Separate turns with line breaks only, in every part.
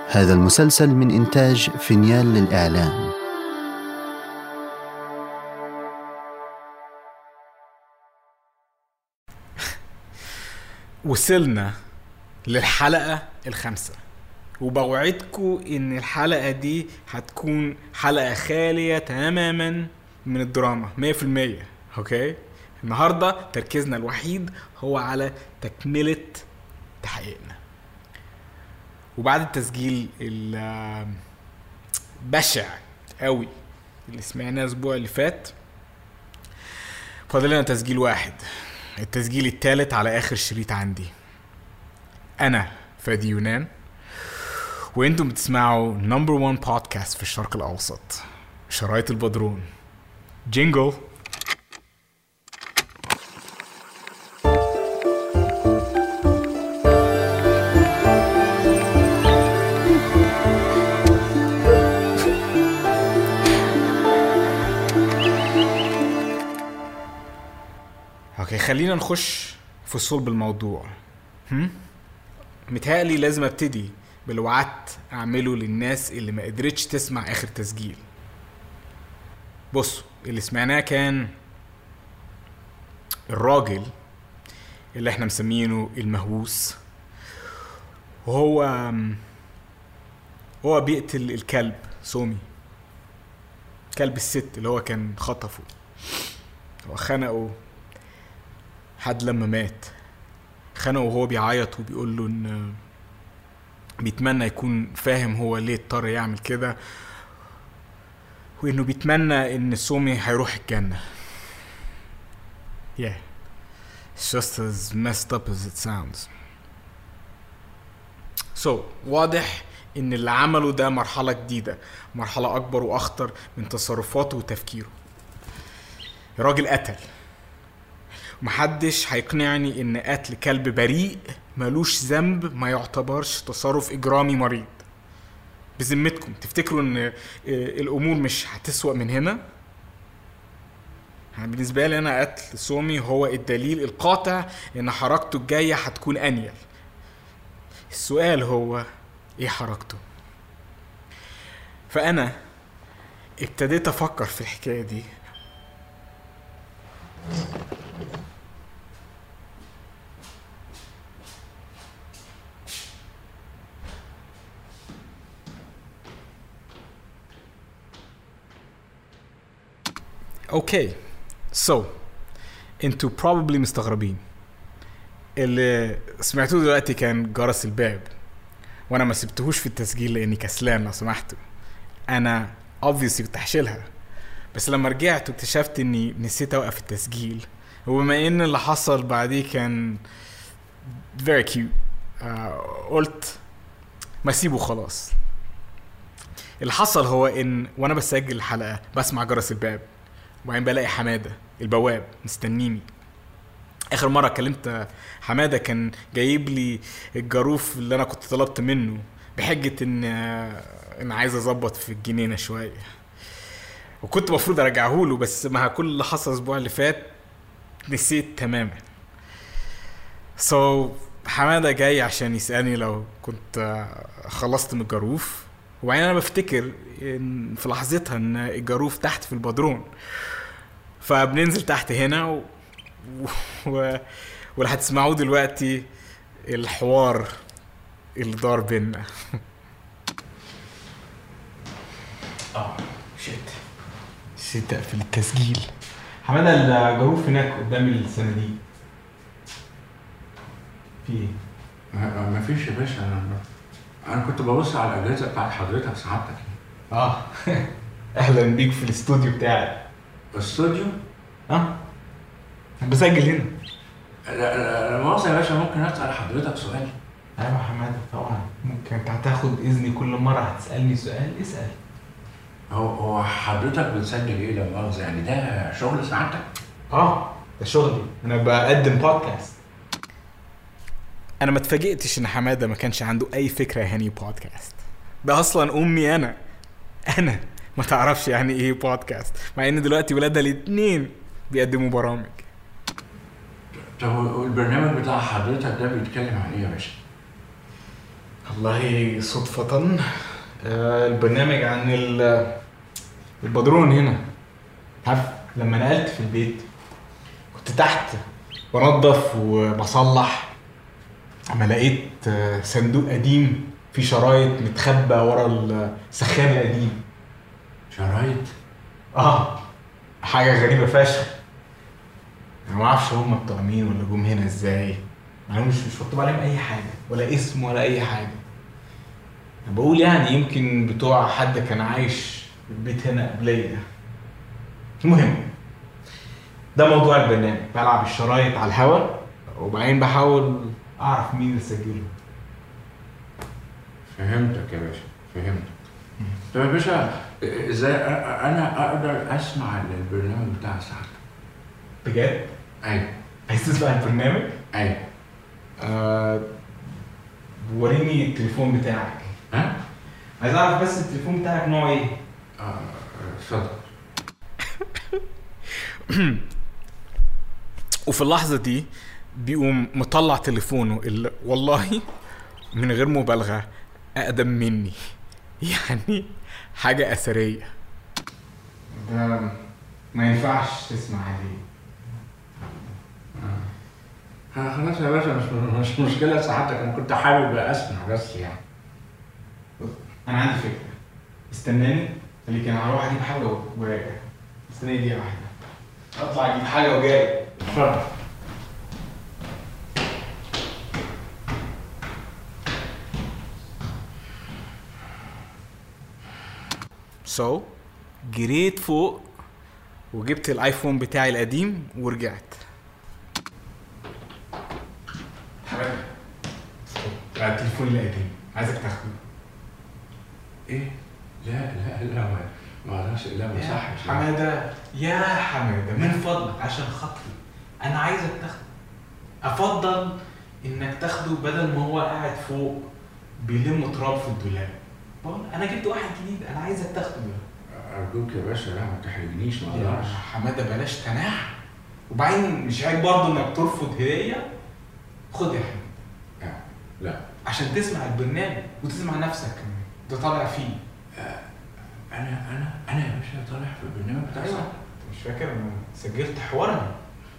هذا المسلسل من إنتاج فينيال للإعلام
وصلنا للحلقة الخامسة وبوعدكم ان الحلقة دي هتكون حلقة خالية تماما من الدراما 100% اوكي النهاردة تركيزنا الوحيد هو على تكملة تحقيقنا وبعد التسجيل البشع قوي اللي سمعناه الاسبوع اللي فات فاضل لنا تسجيل واحد التسجيل التالت على اخر شريط عندي انا فادي يونان وانتم بتسمعوا نمبر 1 بودكاست في الشرق الاوسط شرايط البدرون جينجل اوكي خلينا نخش في صلب الموضوع هم؟ متهيألي لازم ابتدي باللي وعدت اعمله للناس اللي ما قدرتش تسمع اخر تسجيل بصوا اللي سمعناه كان الراجل اللي احنا مسمينه المهووس وهو هو بيقتل الكلب سومي كلب الست اللي هو كان خطفه هو خنقه حد لما مات خنقه وهو بيعيط وبيقول له ان بيتمنى يكون فاهم هو ليه اضطر يعمل كده وانه بيتمنى ان سومي هيروح الجنة yeah it's just as messed up as it sounds so واضح ان اللي عمله ده مرحلة جديدة مرحلة اكبر واخطر من تصرفاته وتفكيره الراجل قتل محدش هيقنعني ان قتل كلب بريء ملوش ذنب ما يعتبرش تصرف اجرامي مريض بذمتكم تفتكروا ان الامور مش هتسوأ من هنا يعني بالنسبة لي انا قتل سومي هو الدليل القاطع ان حركته الجاية هتكون انيل السؤال هو ايه حركته فانا ابتديت افكر في الحكاية دي اوكي سو انتوا probably مستغربين اللي سمعتوه دلوقتي كان جرس الباب وانا ما سبتهوش في التسجيل لاني كسلان لو سمحتوا انا obviously كنت هشيلها بس لما رجعت واكتشفت اني نسيت اوقف التسجيل وبما ان اللي حصل بعديه كان very cute آه قلت ما اسيبه خلاص اللي حصل هو ان وانا بسجل الحلقه بسمع جرس الباب وبعدين بلاقي حماده البواب مستنيني اخر مره كلمت حماده كان جايب لي الجاروف اللي انا كنت طلبت منه بحجه ان ان عايز اظبط في الجنينه شويه وكنت المفروض ارجعه له بس مع كل اللي حصل الاسبوع اللي فات نسيت تماما سو so, حماده جاي عشان يسالني لو كنت خلصت من الجاروف وبعدين انا بفتكر إن في لحظتها ان الجاروف تحت في البدرون فبننزل تحت هنا و... و... واللي هتسمعوه دلوقتي الحوار اللي دار بينا اه شيت نسيت اقفل التسجيل حماده الجاروف هناك قدام الصناديق في ايه؟
ما فيش يا باشا انا انا كنت ببص على الاجهزه بتاعت حضرتك سعادتك
اه اهلا بيك في الاستوديو بتاعي
الاستوديو
اه بسجل هنا
لا لا لا مؤاخذه يا باشا ممكن اسال حضرتك سؤال
ايوه يا حماده طبعا ممكن انت هتاخد اذني كل مره هتسالني سؤال اسال
هو هو حضرتك بتسجل ايه لا مؤاخذه يعني ده شغل سعادتك
اه ده شغلي انا بقدم بودكاست انا ما اتفاجئتش ان حماده ما كانش عنده اي فكره يعني بودكاست ده اصلا امي انا انا ما تعرفش يعني ايه بودكاست مع ان دلوقتي ولادها الاتنين بيقدموا برامج
طب والبرنامج بتاع حضرتك ده بيتكلم عن ايه يا باشا؟
والله صدفة آه، البرنامج عن ال- البدرون هنا عارف لما نقلت في البيت كنت تحت بنظف وبصلح اما لقيت آه، صندوق قديم فيه شرايط متخبى ورا السخان القديم
شرايط
اه حاجة غريبة فشخ انا ما اعرفش هم بتوع مين ولا جم هنا ازاي انا مش مش مكتوب عليهم اي حاجة ولا اسم ولا اي حاجة أنا بقول يعني يمكن بتوع حد كان عايش في البيت هنا قبليا المهم ده موضوع البرنامج بلعب الشرايط على الهوا وبعدين بحاول اعرف مين اللي سجله
فهمتك يا باشا فهمتك طب يا باشا ازاي أ- انا اقدر اسمع البرنامج بتاع سعادتك
بجد
ايوه
عايز تسمع البرنامج
ايوه
آه وريني التليفون بتاعك
ها
عايز اعرف بس التليفون بتاعك نوعه ايه
آه، اتفضل
وفي اللحظه دي بيقوم مطلع تليفونه اللي والله من غير مبالغه اقدم مني يعني حاجه اثريه ده ما ينفعش تسمع عليه
آه، خلاص يا باشا مش مش مشكله سعادتك انا كنت حابب اسمع بس يعني
انا عندي فكره استناني خليك انا هروح اجيب حاجه وراجع استناني دقيقه واحده اطلع اجيب حاجه وجاي
اتفضل
سو so, جريت فوق وجبت الايفون بتاعي القديم ورجعت حبيبي لا التليفون القديم عايزك تاخده
ايه لا لا لا ما ما اقدرش لا ما
يا
صحش لا.
حماده يا حماده من فضلك عشان خاطري انا عايزك تاخده افضل انك تاخده بدل ما هو قاعد فوق بيلم تراب في الدولاب بقول انا جبت واحد جديد انا عايزك تاخده
ارجوك يا باشا لا ما تحرجنيش ما
يا
اقدرش
حماده بلاش تناح وبعدين مش عيب برضه انك ترفض هديه خد يا حماده
لا
عشان تسمع البرنامج وتسمع نفسك كمان ده طالع فيه
انا انا انا يا باشا طالع في البرنامج بتاع
ايوه
سعادتك.
مش فاكر انا سجلت حوارنا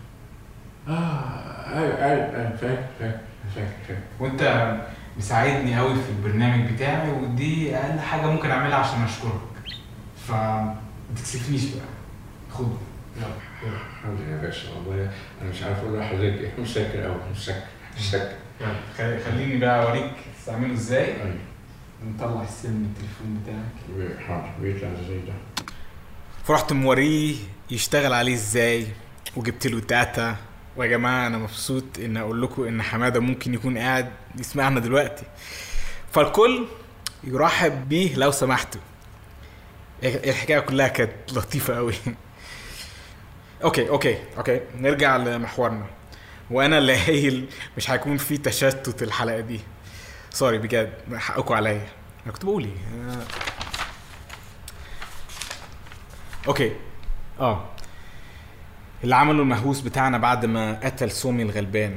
اه ايوه ايوه ايوه فاكر فاكر فاكر فاكر
وانت مساعدني قوي في البرنامج بتاعي ودي اقل حاجه ممكن اعملها عشان اشكرك ف ما تكسفنيش بقى خد يلا يلا
حاضر يا باشا والله انا مش عارف اقول لحضرتك ايه مش فاكر قوي مش فاكر مش فاكر
يلا خلي- خليني بقى اوريك تستعمله ازاي
أيوة.
نطلع السن من التليفون بتاعك
حاضر بيطلع ازاي ده
فرحت موريه يشتغل عليه ازاي وجبت له داتا ويا جماعه انا مبسوط ان اقول لكم ان حماده ممكن يكون قاعد يسمعنا دلوقتي فالكل يرحب بيه لو سمحتوا الحكايه كلها كانت لطيفه قوي اوكي اوكي اوكي نرجع لمحورنا وانا اللي قايل مش هيكون في تشتت الحلقه دي سوري بجد حقكم عليا انا كنت بقول ايه آه. اوكي اه اللي عمله المهووس بتاعنا بعد ما قتل سومي الغلبان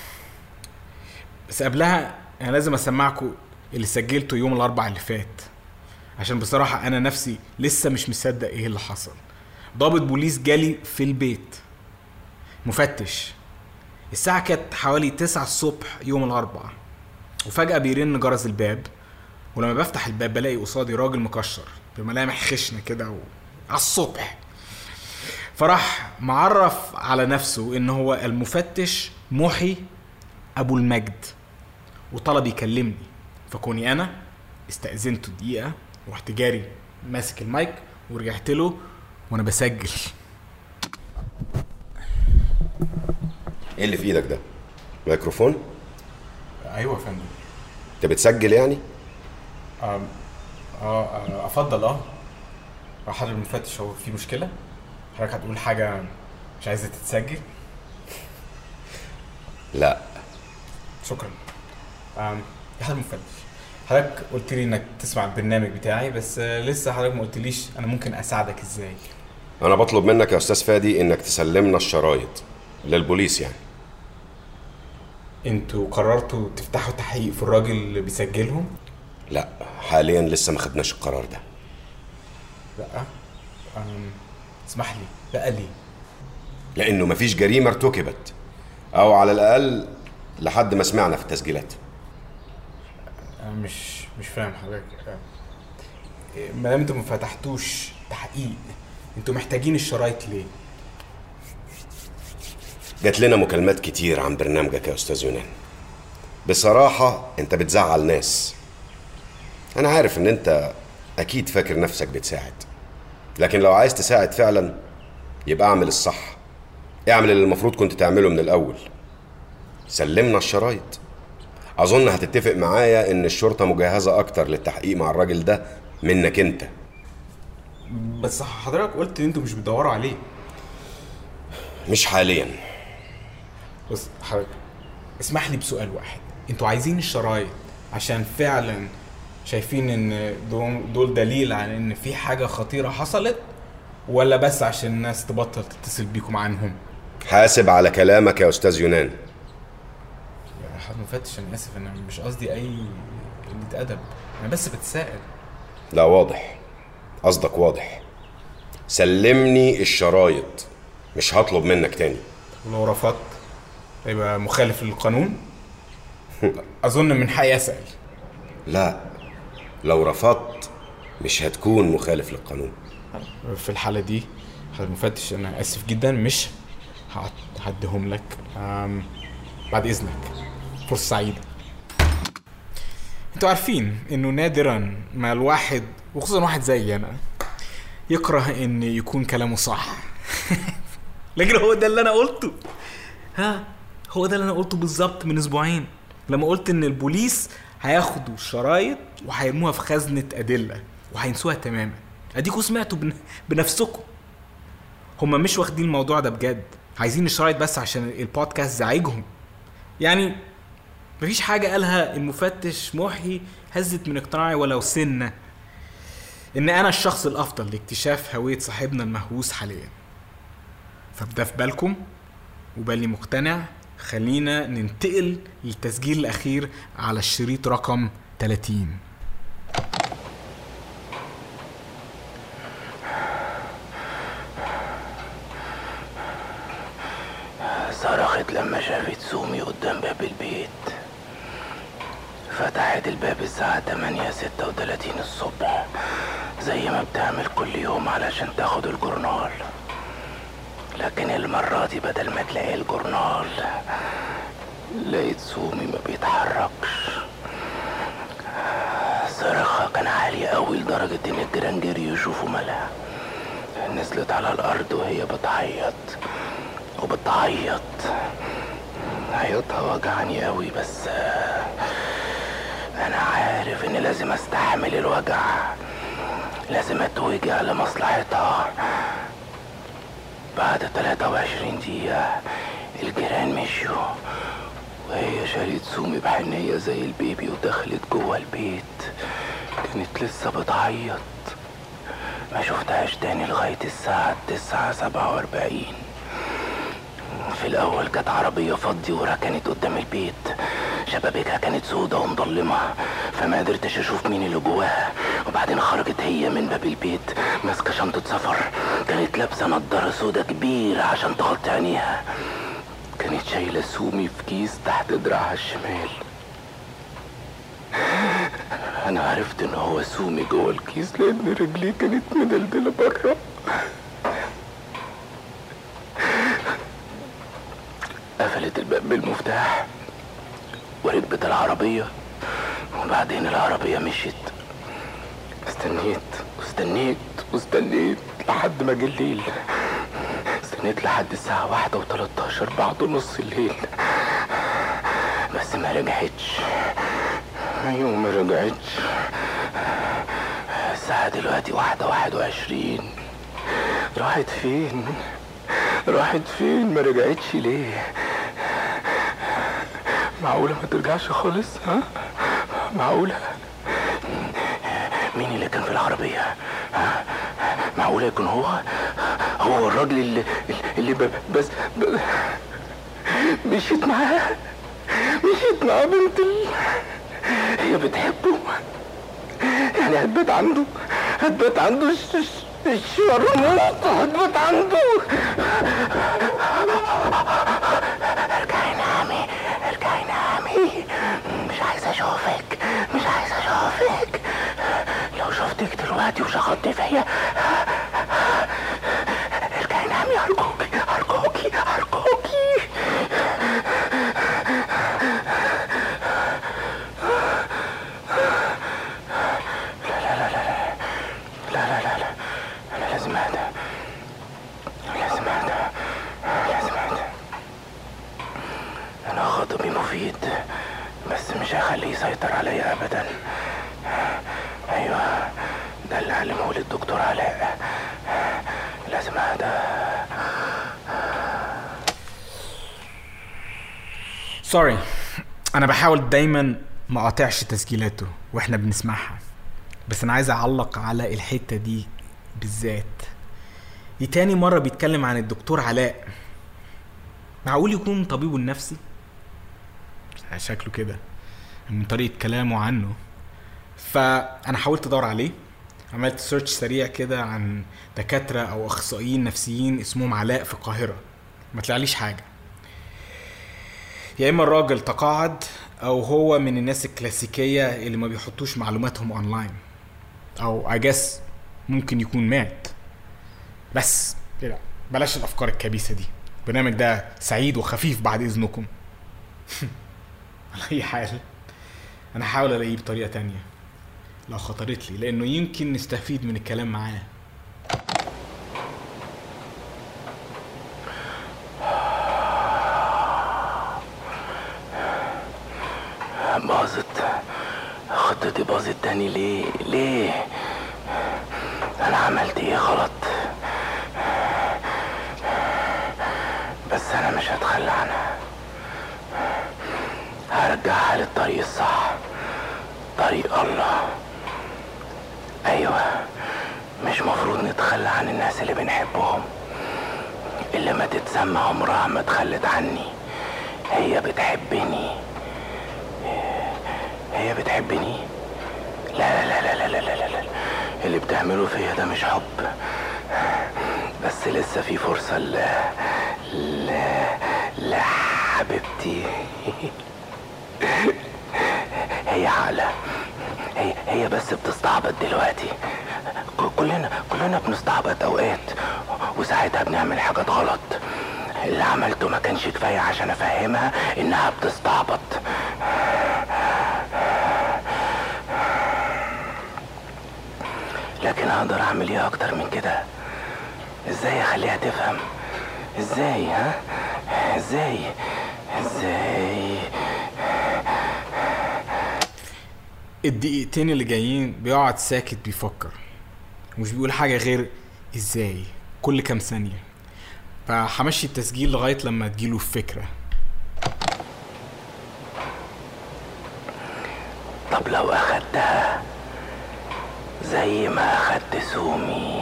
بس قبلها انا لازم اسمعكم اللي سجلته يوم الاربع اللي فات عشان بصراحة انا نفسي لسه مش مصدق ايه اللي حصل ضابط بوليس جالي في البيت مفتش الساعة كانت حوالي تسعة الصبح يوم الأربعاء وفجأة بيرن جرس الباب ولما بفتح الباب بلاقي قصادي راجل مكشر بملامح خشنة كده و... على الصبح فراح معرف على نفسه ان هو المفتش محي ابو المجد وطلب يكلمني فكوني انا استأذنته دقيقة ورحت جاري ماسك المايك ورجعت له وانا بسجل
ايه اللي في ايدك ده ميكروفون
ايوه يا فندم
انت بتسجل يعني
اه اه افضل اه حضرتك المفتش هو في مشكله حضرتك هتقول حاجه مش عايزه تتسجل
لا
شكرا آم، يا حضرتك المفتش حضرتك قلت لي انك تسمع البرنامج بتاعي بس آه، لسه حضرتك ما قلتليش انا ممكن اساعدك ازاي
انا بطلب منك يا استاذ فادي انك تسلمنا الشرايط للبوليس يعني
انتوا قررتوا تفتحوا تحقيق في الراجل اللي بيسجلهم
لا حاليا لسه ما خدناش القرار ده
لا أم، اسمح لي بقى ليه
لانه مفيش جريمه ارتكبت او على الاقل لحد ما سمعنا في التسجيلات
انا مش مش فاهم حضرتك أه، ما دام انتوا ما فتحتوش تحقيق انتوا محتاجين الشرايط ليه
جات لنا مكالمات كتير عن برنامجك يا استاذ يونان بصراحه انت بتزعل ناس انا عارف ان انت اكيد فاكر نفسك بتساعد لكن لو عايز تساعد فعلا يبقى اعمل الصح اعمل اللي المفروض كنت تعمله من الاول سلمنا الشرايط اظن هتتفق معايا ان الشرطه مجهزه اكتر للتحقيق مع الراجل ده منك انت
بس حضرتك قلت ان انتوا مش بتدوروا عليه
مش حاليا
بص حضرتك اسمح لي بسؤال واحد انتوا عايزين الشرايط عشان فعلا شايفين ان دول, دول دليل على ان في حاجه خطيره حصلت ولا بس عشان الناس تبطل تتصل بيكم عنهم
حاسب على كلامك يا استاذ يونان
يا حضرتك مفتش انا اسف انا مش قصدي اي قله ادب انا بس بتساءل
لا واضح قصدك واضح سلمني الشرايط مش هطلب منك تاني
ولو رفضت يبقى مخالف للقانون اظن من حقي اسال
لا لو رفضت مش هتكون مخالف للقانون
في الحالة دي حضرتك مفتش أنا آسف جدا مش هعد- هعديهم لك أم، بعد إذنك فرصة سعيدة انتوا عارفين انه نادرا ما الواحد وخصوصا واحد زي انا يكره ان يكون كلامه صح لكن هو ده اللي انا قلته ها هو ده اللي انا قلته بالظبط من اسبوعين لما قلت ان البوليس هياخدوا الشرايط وهيرموها في خزنة أدلة وهينسوها تماما اديكوا سمعتوا بن... بنفسكم هما مش واخدين الموضوع ده بجد عايزين الشرايط بس عشان البودكاست زعيجهم يعني مفيش حاجة قالها المفتش محي هزت من اقتناعي ولو سنة ان انا الشخص الافضل لاكتشاف هوية صاحبنا المهووس حاليا فبده في بالكم وبالي مقتنع خلينا ننتقل للتسجيل الاخير على الشريط رقم 30
صرخت لما شافت سومي قدام باب البيت فتحت الباب الساعة 8 36 الصبح زي ما بتعمل كل يوم علشان تاخد الجورنال لكن المرة دي بدل ما تلاقي الجورنال لقيت سومي ما بيتحركش صرخها كان عالي قوي لدرجة ان الجيران جريوا يشوفوا مالها نزلت على الارض وهي بتعيط وبتعيط عياطها وجعني قوي بس آه، انا عارف ان لازم استحمل الوجع لازم اتوجع لمصلحتها بعد 23 دقيقة الجيران مشيوا وهي شالت سومي بحنية زي البيبي ودخلت جوه البيت كانت لسه بتعيط ما شفتهاش تاني لغاية الساعة تسعة سبعة واربعين في الأول كانت عربية فضي وركنت قدام البيت شبابيكها كانت سودة ومضلمة فما قدرتش أشوف مين اللي جواها وبعدين خرجت هي من باب البيت ماسكة شنطة سفر كانت لابسة نضارة سودة كبيرة عشان تغطي عينيها كانت شايلة سومي في كيس تحت دراعها الشمال أنا عرفت إن هو سومي جوه الكيس لأن رجليه كانت مدلدلة بره قفلت الباب بالمفتاح وركبت العربية وبعدين العربية مشيت استنيت واستنيت واستنيت لحد ما جه الليل استنيت لحد الساعة واحدة وتلاتاشر بعد نص الليل بس ما رجعتش ايوه ما رجعتش الساعة دلوقتي واحدة واحد وعشرين راحت فين راحت فين ما رجعتش ليه معقولة ما ترجعش خالص ها معقولة مين اللي كان في العربية ها معقولة يكون هو هو الراجل اللي اللي ب- بس ب- مشيت معاه مشيت مع بنت ال... هي بتحبه يعني هتبات عنده هتبات عنده الش- الش- الشرموط هتبات عنده ارجعي نامي ارجعي نامي مش عايزه اشوفك مش عايزه اشوفك لو شفتك دلوقتي وشخطت فيا ارجعي نامي ارجوكي ارجوكي ارجوكي لا لا لا لا انا لازم اهدى لازم اهدى لازم اهدى انا خطبي مفيد بس مش هخليه يسيطر عليا ابدا ايوه ده اللي علمه لي الدكتور علاء لازم اهدى
سوري انا بحاول دايما ما اقاطعش تسجيلاته واحنا بنسمعها بس انا عايز اعلق على الحته دي بالذات دي تاني مره بيتكلم عن الدكتور علاء معقول يكون طبيبه النفسي شكله كده من طريقه كلامه عنه فانا حاولت ادور عليه عملت سيرش سريع كده عن دكاتره او اخصائيين نفسيين اسمهم علاء في القاهره ما طلعليش حاجه يا اما الراجل تقاعد او هو من الناس الكلاسيكيه اللي ما بيحطوش معلوماتهم اونلاين او I guess ممكن يكون مات بس لا بلاش الافكار الكبيسه دي البرنامج ده سعيد وخفيف بعد اذنكم على اي حال انا هحاول الاقيه بطريقه تانية لو خطرت لي لانه يمكن نستفيد من الكلام معاه
باظت خطتي باظت تاني ليه ليه انا عملت ايه غلط بس انا مش هتخلى عنها هرجعها للطريق الصح طريق الله ايوه مش مفروض نتخلى عن الناس اللي بنحبهم اللي ما تتسمى عمرها ما تخلت عني هي بتحبني هي بتحبني لا لا لا لا لا لا لا لا اللي بتعمله فيا ده مش حب بس لسه في فرصة ل ل لحبيبتي هي عقلة هي هي بس بتستعبط دلوقتي ك- كلنا كلنا بنستعبط اوقات وساعتها بنعمل حاجات غلط اللي عملته ما كانش كفاية عشان افهمها انها بتستعبط لكن اقدر اعمل ايه اكتر من كده ازاي اخليها تفهم ازاي ها ازاي ازاي
الدقيقتين اللي جايين بيقعد ساكت بيفكر ومش بيقول حاجة غير ازاي كل كام ثانية فهمشي التسجيل لغاية لما تجيله الفكرة
طب لو اخدتها زي ما اخدت سومي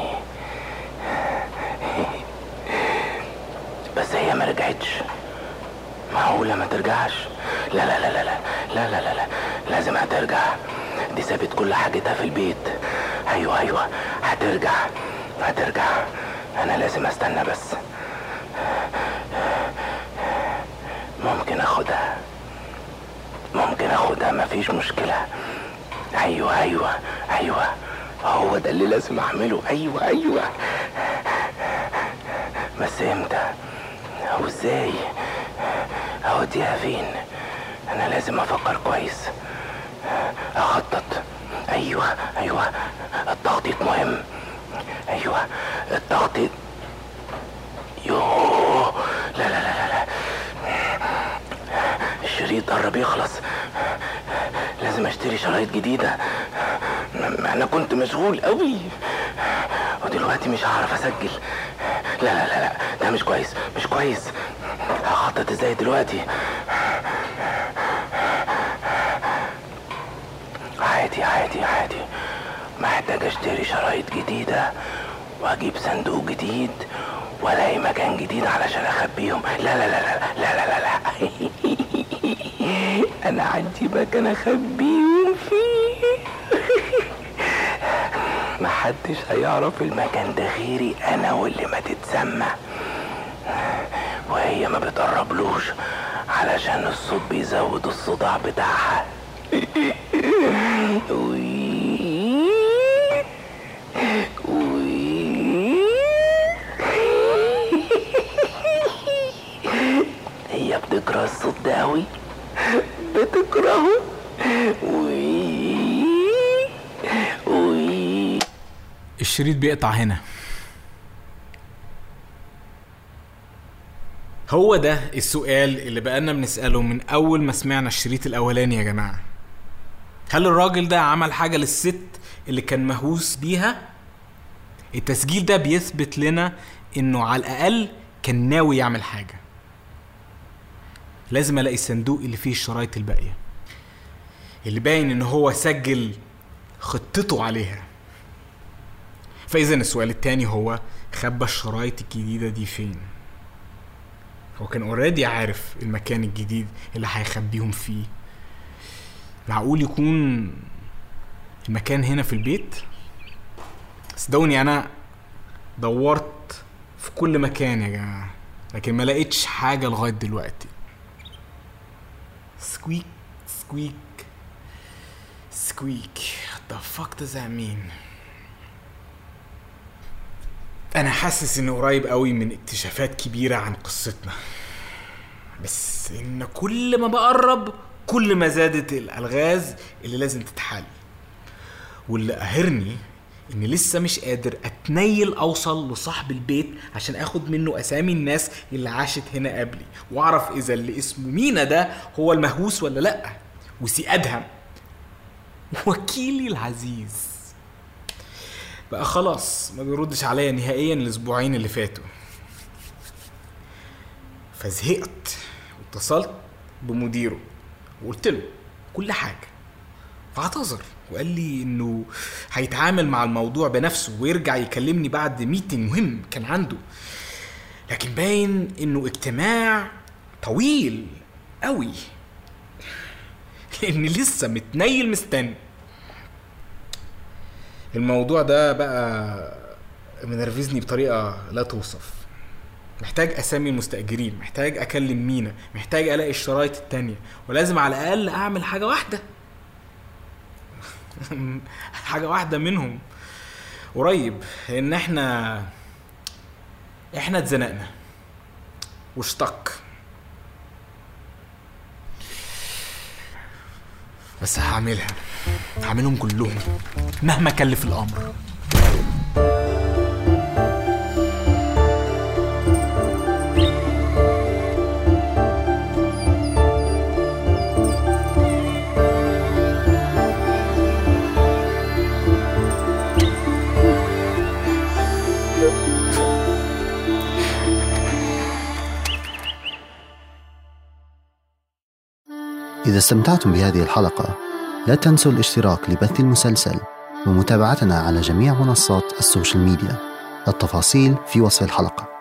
بس هي ما رجعتش معقولة ما ترجعش لا لا لا لا لا لا لا لا, لا. لازم هترجع دي سابت كل حاجتها في البيت ايوه ايوه هترجع هترجع انا لازم استنى بس ممكن اخدها ممكن اخدها مفيش مشكلة ايوه ايوه ايوه هو ده اللي لازم اعمله ايوه ايوه بس امتى او ازاي اوديها فين انا لازم افكر كويس اخطط ايوه ايوه التخطيط مهم ايوه التخطيط يوه لا لا لا لا, لا. الشريط قرب يخلص لازم اشتري شرايط جديدة ما انا كنت مشغول قوي ودلوقتي مش هعرف اسجل لا لا لا لا ده مش كويس مش كويس هخطط ازاي دلوقتي عادي عادي عادي محتاج اشتري شرايط جديدة واجيب صندوق جديد والاقي مكان جديد علشان اخبيهم لا لا لا لا لا لا لا, لا. انا عندي مكان اخبيهم فيه محدش هيعرف المكان ده غيري انا واللي ما تتسمى وهي ما بتقربلوش علشان الصوت بيزود الصداع بتاعها وي- وي- هي بتكره الصوت ده أوي بتكرهه وي وي
الشريط بيقطع هنا هو ده السؤال اللي بقالنا بنسأله من أول ما سمعنا الشريط الأولاني يا جماعة هل الراجل ده عمل حاجة للست اللي كان مهووس بيها؟ التسجيل ده بيثبت لنا إنه على الأقل كان ناوي يعمل حاجة لازم ألاقي الصندوق اللي فيه الشرايط الباقية اللي باين إن هو سجل خطته عليها فاذا السؤال التاني هو خبى الشرايط الجديدة دي فين هو كان اوريدي عارف المكان الجديد اللي هيخبيهم فيه معقول يكون المكان هنا في البيت صدقوني انا دورت في كل مكان يا جماعة لكن ما لقيتش حاجة لغاية دلوقتي سكويك سكويك سكويك What the fuck does that mean? انا حاسس انه قريب قوي من اكتشافات كبيرة عن قصتنا بس ان كل ما بقرب كل ما زادت الالغاز اللي لازم تتحل واللي قاهرني اني لسه مش قادر اتنيل اوصل لصاحب البيت عشان اخد منه اسامي الناس اللي عاشت هنا قبلي واعرف اذا اللي اسمه مينا ده هو المهووس ولا لا وسي ادهم وكيلي العزيز بقى خلاص ما بيردش عليا نهائيا الاسبوعين اللي فاتوا فزهقت واتصلت بمديره وقلت له كل حاجه فاعتذر وقال لي انه هيتعامل مع الموضوع بنفسه ويرجع يكلمني بعد ميتنج مهم كان عنده لكن باين انه اجتماع طويل قوي لاني لسه متنيل مستني الموضوع ده بقى منرفزني بطريقه لا توصف محتاج اسامي المستاجرين محتاج اكلم مينا محتاج الاقي الشرايط التانية ولازم على الاقل اعمل حاجه واحده حاجه واحده منهم قريب لان احنا احنا اتزنقنا واشتق بس هعملها هعملهم كلهم مهما كلف الامر
إذا استمتعتم بهذه الحلقة لا تنسوا الاشتراك لبث المسلسل ومتابعتنا على جميع منصات السوشيال ميديا التفاصيل في وصف الحلقه